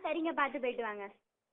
சரிங்க பார்த்து போயிட்டு வாங்க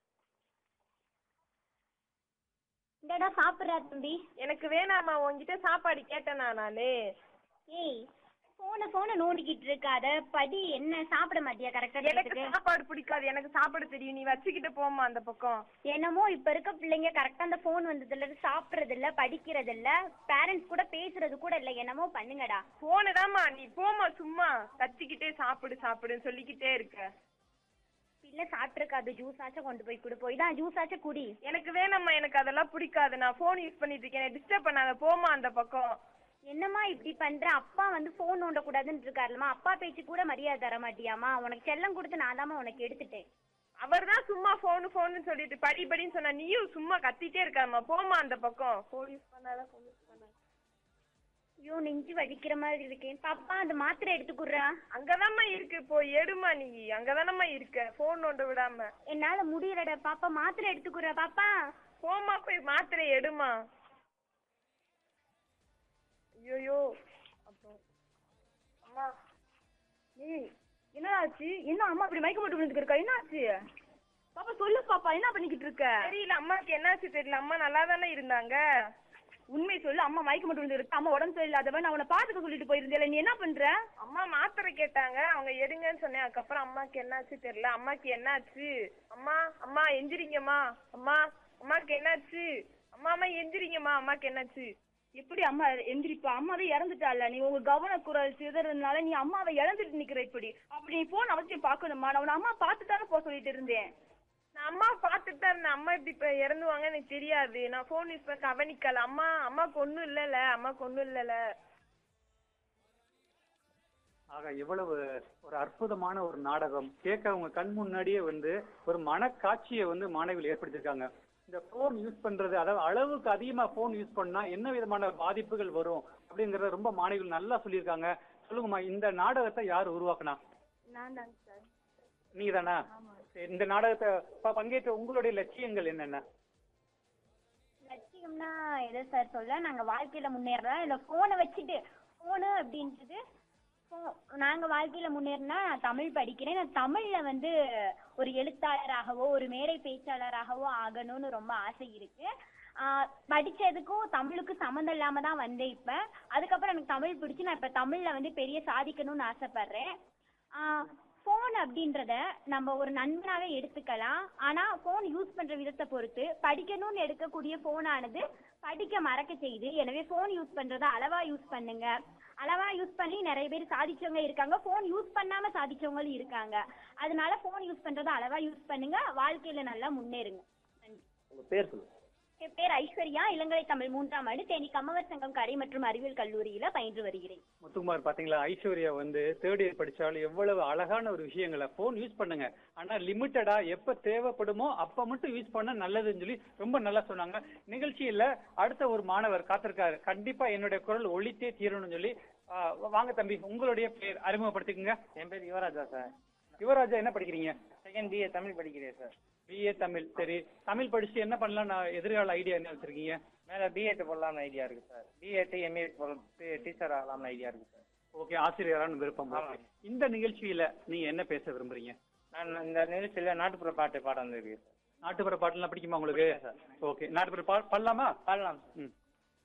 இந்தடா சாப்பிட்றா தம்பி எனக்கு வேணாம்மா உன்கிட்ட சாப்பாடு கேட்டேனா நானு ஏய் ஃபோனை ஃபோனை நோண்டிக்கிட்டு இருக்காத படி என்ன சாப்பிட மாட்டியா கரெக்டாக எனக்கு நேரத்துக்கு சாப்பாடு பிடிக்காது எனக்கு சாப்பாடு தெரியும் நீ வச்சுக்கிட்டு போம்மா அந்த பக்கம் என்னமோ இப்ப இருக்க பிள்ளைங்க கரெக்டா அந்த போன் வந்ததுல இருந்து சாப்பிடுறது இல்ல படிக்கிறது இல்ல பேரண்ட்ஸ் கூட பேசுறது கூட இல்ல என்னமோ பண்ணுங்கடா போனதாம்மா நீ போம்மா சும்மா கத்திக்கிட்டே சாப்பிடு சாப்பிடுன்னு சொல்லிக்கிட்டே இருக்க பிள்ளை சாப்பிட்டுருக்காது ஜூஸ் ஆச்சும் கொண்டு போய் கொடு போய் தான் ஜூஸ் ஆச்சும் குடி எனக்கு வேணாம்மா எனக்கு அதெல்லாம் பிடிக்காது நான் ஃபோன் யூஸ் பண்ணிட்டு இருக்கேன் டிஸ்டர்ப் பண்ணாத போம்மா அந்த பக்கம் என்னம்மா இப்படி பண்ற அப்பா வந்து போன் நோண்ட கூடாதுன்னு இருக்காருலமா அப்பா பேச்சு கூட மரியாதை தர மாட்டியாமா உனக்கு செல்லம் கொடுத்து நான் தாம்மா உனக்கு எடுத்துட்டேன் அவர் தான் சும்மா ஃபோனு ஃபோனு சொல்லிட்டு படி படின்னு சொன்னா நீயும் சும்மா கத்திட்டே இருக்காம்மா போம்மா அந்த பக்கம் ஃபோன் யூஸ் பண்ணாத ஃபோன் யூஸ் பண்ணாத ஐயோ நெஞ்சு வலிக்கிற மாதிரி இருக்கேன் பாப்பா அந்த மாத்திரை எடுத்துக்குறா அங்கதாம்மா இருக்கு போய் எடுமா நீ அங்கதானம்மா இருக்க ஃபோன் நோண்ட விடாம என்னால முடியலடா பாப்பா மாத்திரை எடுத்துக்குறா பாப்பா போம்மா போய் மாத்திரை எடுமா ஐயோ அப்புறம் அம்மா ஏய் என்ன ஆச்சு என்ன அம்மா இப்படி மயக்க போட்டு விழுந்துட்டு இருக்கா என்ன ஆச்சு பாப்பா சொல்லு பாப்பா என்ன பண்ணிக்கிட்டு இருக்க தெரியல அம்மாக்கு என்னாச்சு தெரியல அம்மா நல்லா தானே இருந்தாங்க உண்மை சொல்லு அம்மா மயக்க போட்டு விழுந்து இருக்கு அம்மா உடம்பு சரியில்லாதவன் நான் அவனை பாத்துக்க சொல்லிட்டு போயிருந்தேன் நீ என்ன பண்ற அம்மா மாத்திரை கேட்டாங்க அவங்க எடுங்கன்னு சொன்னேன் அதுக்கப்புறம் அம்மாக்கு என்னாச்சு தெரியல அம்மாக்கு என்னாச்சு அம்மா அம்மா எந்திரிங்கம்மா அம்மா அம்மாக்கு என்னாச்சு அம்மா அம்மா எந்திரிங்கம்மா அம்மாக்கு என்னாச்சு எப்படி அம்மா எந்திரிப்பா அம்மாவே இறந்துட்டால நீ உங்க கவனக்குரல் சிதறதுனால நீ அம்மாவை இழந்துட்டு நிக்கிற இப்படி அப்படி நீ போன் அவசியம் பாக்கணுமா நான் உன்னை அம்மா பார்த்து தானே போக சொல்லிட்டு இருந்தேன் நான் அம்மா பார்த்துட்டு தான் இருந்தேன் அம்மா இப்படி இப்ப இறந்துவாங்க எனக்கு தெரியாது நான் ஃபோன் யூஸ் பண்ண கவனிக்கல அம்மா அம்மாக்கு ஒண்ணும் இல்லல அம்மாக்கு ஒண்ணும் இல்லல ஆக இவ்வளவு ஒரு அற்புதமான ஒரு நாடகம் கேட்க அவங்க கண் முன்னாடியே வந்து ஒரு மனக்காட்சியை வந்து மாணவிகள் ஏற்படுத்தியிருக்காங்க இந்த போன் யூஸ் பண்றது அதாவது அளவுக்கு அதிகமா போன் யூஸ் பண்ணா என்ன விதமான பாதிப்புகள் வரும் அப்படிங்கறத ரொம்ப மாணவிகள் நல்லா சொல்லியிருக்காங்க சொல்லுங்கம்மா இந்த நாடகத்தை யார் உருவாக்குனா நான் தாங்க சார் நீங்க தானா இந்த நாடகத்தை ப- பங்கேற்ற உங்களுடைய லட்சியங்கள் என்னென்ன லட்சியம்னா எதை சார் சொல்ல நாங்க வாழ்க்கையில முன்னேறலாம் இல்ல போனை வச்சுட்டு போனு அப்படின்றது pho- நாங்க வாழ்க்கையில முன்னேறினா நான் தமிழ் படிக்கிறேன் நான் தமிழ்ல வந்து ஒரு எழுத்தாளராகவோ ஒரு மேடை பேச்சாளராகவோ ஆகணும்னு ரொம்ப ஆசை இருக்கு ஆஹ் படிச்சதுக்கும் தமிழுக்கும் சம்மந்தம் இல்லாம தான் வந்தேன் இப்ப அதுக்கப்புறம் எனக்கு தமிழ் பிடிச்சு நான் இப்ப தமிழ்ல வந்து பெரிய சாதிக்கணும்னு ஆசைப்படுறேன் ஃபோன் அப்படின்றத நம்ம ஒரு நண்பனாவே எடுத்துக்கலாம் ஆனா ஃபோன் யூஸ் பண்ற விதத்தை பொறுத்து படிக்கணும்னு எடுக்கக்கூடிய ஃபோனானது படிக்க மறக்க செய்யுது எனவே ஃபோன் யூஸ் பண்றத அளவா யூஸ் பண்ணுங்க அளவா யூஸ் பண்ணி நிறைய பேர் சாதிச்சவங்க இருக்காங்க ஃபோன் யூஸ் பண்ணாம சாதிச்சவங்களும் இருக்காங்க அதனால ஃபோன் யூஸ் பண்றத அளவா யூஸ் பண்ணுங்க வாழ்க்கையில நல்லா முன்னேறுங்க நன்றி உங்க பேர் சொல்லுங்க என் பேர் ஐஸ்வர்யா இளங்கலை தமிழ் மூன்றாம் ஆண்டு தேனி கம்மவர் சங்கம் கலை மற்றும் அறிவியல் கல்லூரியில பயின்று வருகிறேன் முத்துக்குமார் பாத்தீங்களா ஐஸ்வர்யா வந்து தேர்ட் இயர் படிச்சாலும் எவ்வளவு அழகான ஒரு விஷயங்களை போன் யூஸ் பண்ணுங்க ஆனா லிமிட்டடா எப்ப தேவைப்படுமோ அப்ப மட்டும் யூஸ் பண்ண நல்லதுன்னு சொல்லி ரொம்ப நல்லா சொன்னாங்க நிகழ்ச்சியில அடுத்த ஒரு மாணவர் காத்திருக்காரு கண்டிப்பா என்னுடைய குரல் ஒழித்தே தீரணும்னு சொல்லி ஆ, வாங்க தம்பி உங்களுடைய பேர் அறிமுகப்படுத்திக்கங்க என் பேர் யுவராஜா சார் யுவராஜா என்ன படிக்கிறீங்க செகண்ட் பிஏ தமிழ் படிக்கிறேன் சார் பிஏ தமிழ் சரி தமிழ் படிச்சு என்ன பண்ணலாம் நான் எதிர்கால ஐடியா என்ன வச்சிருக்கீங்க மேலே பிஎட் போடலாம்னு ஐடியா இருக்கு சார் பிஎட் எம்ஏ டீச்சர் ஆகலாம்னு ஐடியா இருக்கு சார் ஓகே ஆசிரியரான விருப்பம் ஆமா. இந்த நிகழ்ச்சியில நீங்க என்ன பேச விரும்புறீங்க நான் இந்த நிகழ்ச்சியில் நாட்டுப்புற பாட்டு பாட வந்திருக்கு நாட்டுப்புற பாட்டுலாம் பிடிக்குமா உங்களுக்கு ஓகே நாட்டுப்புற பா பாடலாமா பாடலாம் ம்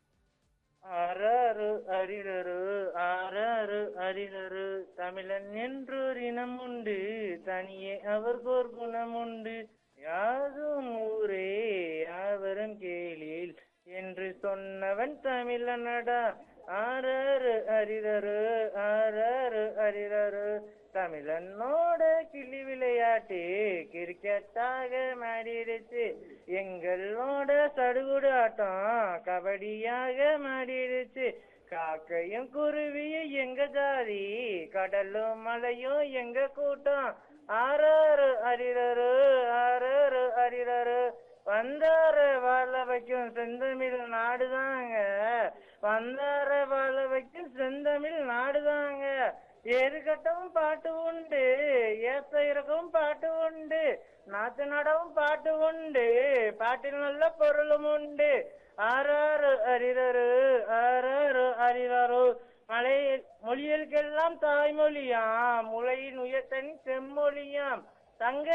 ஆறாறு அரிரரு ஆறாறு அரிரரு தமிழன் என்றொரு இனம் உண்டு தனியே அவர்கோர் குணம் உண்டு யாதும் ஊரே யாவரும் கேளீல் என்று சொன்னவன் தமிழனடா ஆறாறு அரிரரு ஆறாறு அரிரரு தமிழனோட கிளி விளையாட்டு கிரிக்கெட்டாக மாறிடுச்சு எங்களோட சடுகுடு ஆட்டம் கபடியாக மாறிடுச்சு காக்கையும் குருவியும் எங்க ஜாதி கடலும் மலையும் எங்க கூட்டம் ஆறாறு அரிரரு ஆறாறு அரிரரு வந்தார வாழ வைக்கும் செந்தமிழ் நாடுதாங்க வந்தார வாழ வைக்கும் செந்தமிழ் நாடுதாங்க ஏறு கட்டவும் பாட்டு உண்டு ஏத்த இறக்கவும் பாட்டு உண்டு நாத்து நடவும் பாட்டு உண்டு பாட்டில் நல்ல பொருளும் உண்டு ஆறாறு அரிரரு ஆறாறு அரிரரு மலை மொழிகளுக்கெல்லாம் தாய்மொழியாம் முளையின் உயர்த்தனி செம்மொழியாம் தங்க